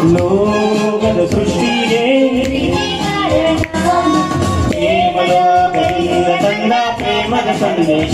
ಲೋಕದ ಸೃಷ್ಟಿಗೆ ಪ್ರೇಮಲೋಕದಿಂದ ತಂದ ಪ್ರೇಮದ ಸಂದೇಶ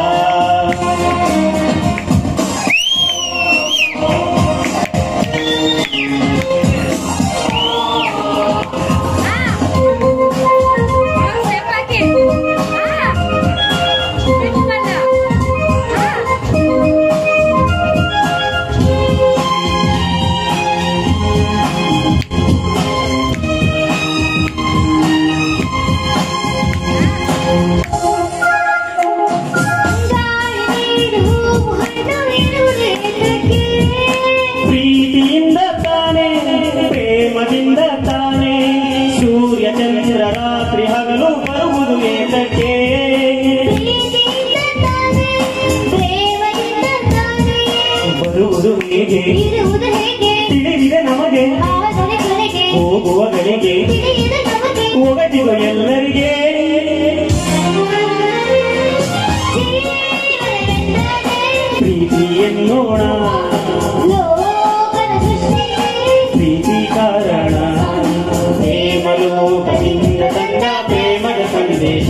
ಪ್ರೀತಿಯಿಂದ ತಾನೇ ಪ್ರೇಮದಿಂದ ತಾನೇ ಸೂರ್ಯ ಚಂದ್ರ ರಾತ್ರಿ ಹಗಲು ಬರುವುದು ಏತಕ್ಕೆ ಬರುವುದು ಹೇಗೆ ತಿಳಿದಿದೆ ನಮಗೆ ಹೋಗುವ ಗಳಿಗೆ ಒಗಟಿವ ಎಲ್ಲರಿಗೆ ಪ್ರೀತಿ ಎನ್ನೋಣ ಪ್ರೀತಿ ಕಾರಣ ಪ್ರೇಮಲೋಕದಿಂದ ತಂದ ಪ್ರೇಮದ ಸಂದೇಶ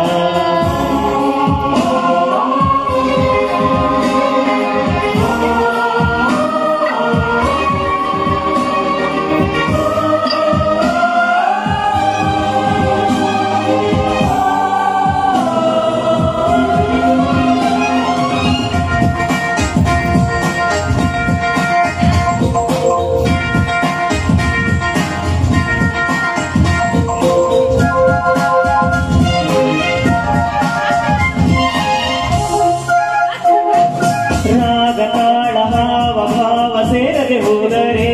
ರಾಗ ತಾಳ ಹಾವ ಭಾವ ಸೇರದೆ ಹೋದರೆ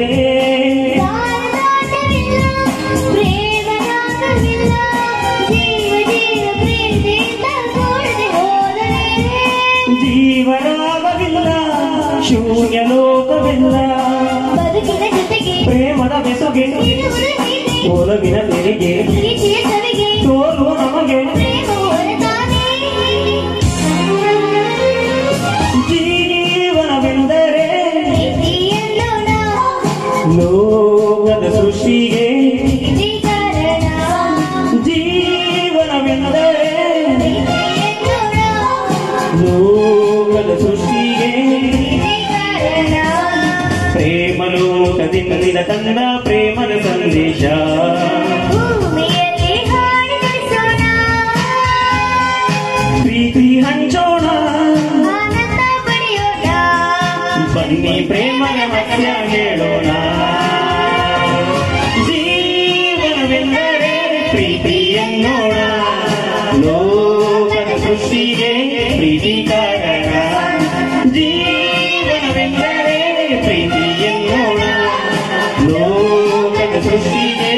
ಜೀವರಾಗವಿಲ್ಲ ಶೂನ್ಯ ಲೋಕವಿಲ್ಲ ಬದುಕಿನ ಜೊತೆಗೆ ಪ್ರೇಮದ ಬೆಸುಗೆ ಇರುವುದು ಹೀಗೆ ಒಲವಿನ ತೆರಿಗೆ ಪ್ರೀತಿಯ ಸವಿಗೆ ತೋರು ನಮಗೆ ಪ್ರೇಮ ಹೊರತಾನೆ ಜೀವನವೆಂದರೆ ಪ್ರೀತಿಯಲ್ಲೋಣ ಲೋಕದ ಸೃಷ್ಟಿಗೆ ಪ್ರೀತಿ ಕಾರಣ ಜೀವನವೆಂದರೆ ಪ್ರೀತಿಯಲ್ಲೋಣ ಲೋಕದ ಸೃಷ್ಟಿಗೆ ಪ್ರೀತಿ ಕಾರಣ ಪ್ರೇಮ ಲೋಕದಿಂದ ತಂದ ಪ್ರೇಮದ ಸಂದೇಶ ಭೂಮಿಯಲ್ಲಿ ಹಾಡು ತಿಳಿಸೋಣ ಪ್ರೀತಿ ಹಂಚೋಣ ಆನಂದ ಪಡೆಯೋಣ ಬನ್ನಿ ಪ್ರೇಮದ ಮಧ್ಯ ಹೇಳೋಣ ಜೀವನವೆಂದರೆ ಪ್ರೀತಿ ಎನ್ನೋಣ ಲೋಕದ ಸೃಷ್ಟಿಗೆ ಪ್ರೀತಿ ಕಾರಣ ಜೀವನವೆಂದರೆ ಪ್ರೀತಿ ಎನ್ನೋಣ ಲೋಕದ ಸೃಷ್ಟಿಗೆ